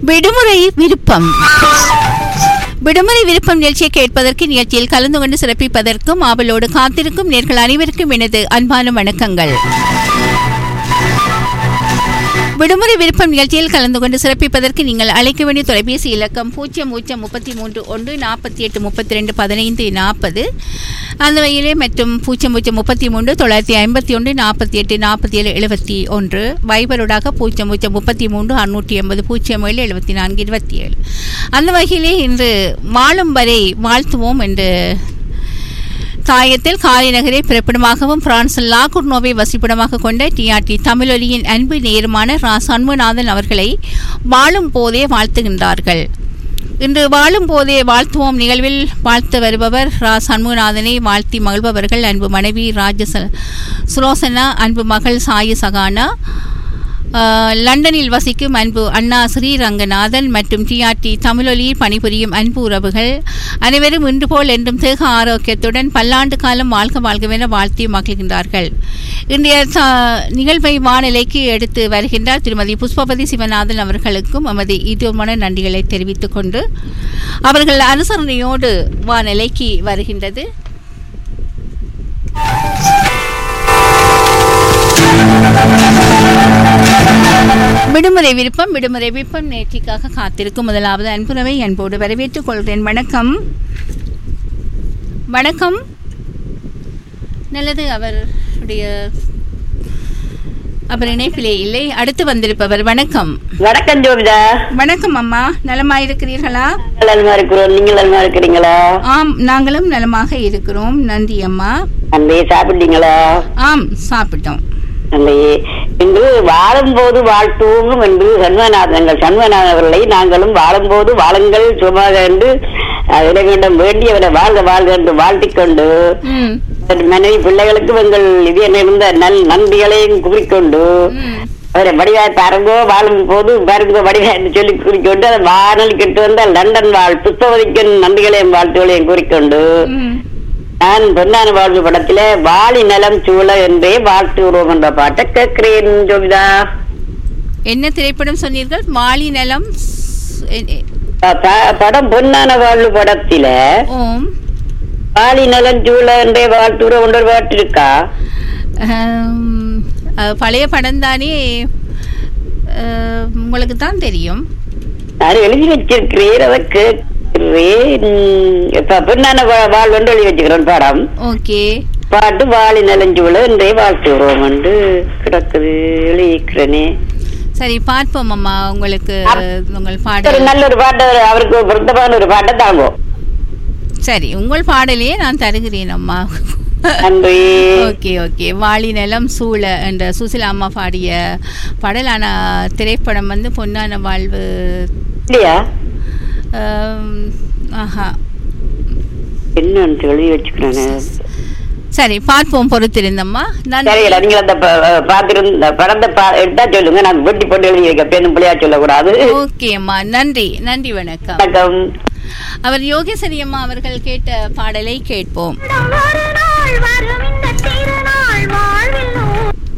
விடுமுறை விருப்பம் விடுமுறை விருப்பம் நிகழ்ச்சியை கேட்பதற்கு நிகழ்ச்சியில் கலந்து கொண்டு சிறப்பிப்பதற்கும் ஆவலோடு காத்திருக்கும் நேர்கள் அனைவருக்கும் எனது அன்பான வணக்கங்கள் விடுமுறை விருப்பம் நிகழ்ச்சியில் கலந்து கொண்டு சிறப்பிப்பதற்கு நீங்கள் அழைக்க வேண்டிய தொலைபேசி இலக்கம் பூஜ்ஜியம் பூஜ்ஜியம் முப்பத்தி மூன்று ஒன்று நாற்பத்தி எட்டு முப்பத்தி ரெண்டு பதினைந்து நாற்பது அந்த வகையிலே மற்றும் பூஜ்ஜியம் பூஜ்ஜியம் முப்பத்தி மூன்று தொள்ளாயிரத்தி ஐம்பத்தி ஒன்று நாற்பத்தி எட்டு நாற்பத்தி ஏழு எழுபத்தி ஒன்று வைபரோடாக பூஜ்ஜியம் பூஜ்ஜியம் முப்பத்தி மூன்று அறுநூற்றி எண்பது பூஜ்ஜியம் ஏழு எழுபத்தி நான்கு இருபத்தி ஏழு அந்த வகையிலே இன்று வாழும் வரை வாழ்த்துவோம் என்று தாயத்தில் காலை நகரை பிறப்பிடமாகவும் பிரான்சில் லாகூர் நோவை வசிப்பிடமாக கொண்ட டிஆர்டி தமிழொலியின் அன்பு நேருமான ரா சண்முகநாதன் அவர்களை வாழும் போதே வாழ்த்துகின்றார்கள் இன்று வாழும் போதே வாழ்த்துவோம் நிகழ்வில் வாழ்த்து வருபவர் ரா சண்முகநாதனை வாழ்த்தி மகிழ்பவர்கள் அன்பு மனைவி ராஜ சுலோசனா அன்பு மகள் சாயி சகானா ஆஹ், லண்டனில் வசிக்கும் அன்பு அண்ணா ஸ்ரீரங்கநாதன் மற்றும் டிஆர்டி தமிழொலியில் பணிபுரியும் அன்பு உறவுகள் அனைவரும் இன்று போல் என்றும் தேக ஆரோக்கியத்துடன் பல்லாண்டு காலம் வாழ்க வாழ்கவென வாழ்த்தி மகிழ்கின்றார்கள் இன்றைய ச- நிகழ்வை வானிலைக்கு எடுத்து வருகின்றார் திருமதி புஷ்பபதி சிவநாதன் அவர்களுக்கும் எமது இதமான நன்றிகளை தெரிவித்துக் கொண்டு அவர்கள் அனுசரணையோடு வானிலைக்கு வருகின்றது விடுமுறை விருப்பம் விடுமுறை விருப்பம் நேற்றிக்காக காத்திருக்கும் முதலாவது அன்புறவை அன்போடு வரவேற்றுக் கொள்கிறேன் வணக்கம் வணக்கம் நல்லது அவருடைய அவர் இணைப்பிலே இல்லை அடுத்து வந்திருப்பவர் வணக்கம் வணக்கம் ஜோபிதா வணக்கம் அம்மா நலமா இருக்கிறீர்களா நாங்கள் நலமா இருக்கிறோம் நீங்கள் நலமா இருக்கிறீங்களா ஆம் நாங்களும் நலமாக இருக்கிறோம் நன்றி அம்மா அன்பே சாப்பிட்டீங்களா ஆம் சாப்பிட்டோம் நல்லே இன்று வாழும்போது வாழ்த்துவோம் என்று சண்மநாதன் எங்கள் சண்மநாதன் அவர்களை நாங்களும் வாழும்போது வாழுங்கள் சுகமாக என்று அஹ், இறைவனிடம் வேண்டியவரை வாழ்க வாழ்க என்று வாழ்த்திக் கொண்டு ம் என் மனைவி பிள்ளைகளுக்கும் எங்கள் இது இருந்த நல் நன்றிகளையும் கூறிக்கொண்டு ம் அவரை வடிவாய் பாருங்கோ வாழும் போது பாருங்கோ வடிவாய் என்று சொல்லி கூறிக்கொண்டு அதை வானொலி கிட்டு வந்த லண்டன் வாழ் புத்தவதிக்கும் நன்றிகளையும் வாழ்த்துகளையும் கூறிக்கொண்டு ம் நான் பொன்னான வாழ்வு படத்துல வாழி நலம் சூழ என்றே வாழ்த்துகிறோம் என்ற பாட்டை கேட்கிறேன் ஜோபிதா என்ன திரைப்படம் சொன்னீர்கள் வாலி நலம் ஸ்- எ- எ- ப- ப- படம் பொன்னான வாழ்வு படத்தில ஓம் வாழி நலம் சூழ என்றே வாழ்த்துகிறோம் என்ற பாட்டு இருக்கா அஹ், அஹ், பழைய படம் தானே அஹ், உங்களுக்கு தான் தெரியும் நான் எழுதி வச்சிருக்கிறேன் அதை கேட்கிறேன் இப்ப பொன்னான வா- வாழ்வு என்று எழுதி வச்சுக்கிறேன் படம் ஓகே பாட்டு வாழி நலஞ்சூழ என்றே வாழ்த்துகிறோம் என்று கிடக்குது எழுதிக்கிறேனே சரி பார்ப்போம் அம்மா உங்களுக்கு உங்கள் ஒரு பாடல் நல்ல ஒரு பாட்டை அவருக்கு பொருத்தமான ஒரு பாட்டை தாங்கும் சரி உங்கள் பாடலையே நான் தருகிறேன் அம்மா நன்றி ஓகே ஓகே வாலி நிலம் சூழ என்ற சுசிலா அம்மா பாடிய பாடலான திரைப்படம் வந்து பொன்னான வாழ்வு இல்லையா அஹ், ஆஹா என்னன்னு எழுதி வச்சுக்கிறேன் சரி பார்ப்போம் பொறுத்திருந்தம்மா நான் சரிங்களா நீங்க அந்த ப- பார்த்திருந்த படத்தை பா- எடுத்தா சொல்லுங்க நான் வெட்டி போட்டு எழுதி வைக்க பேரும் பிள்ளையா சொல்லக்கூடாது ஓகே அம்மா நன்றி நன்றி வணக்கம் வணக்கம் அவர் யோகேஸ்வரி அம்மா அவர்கள் கேட்ட பாடலை கேட்போம் ஒரு நாள் வரும்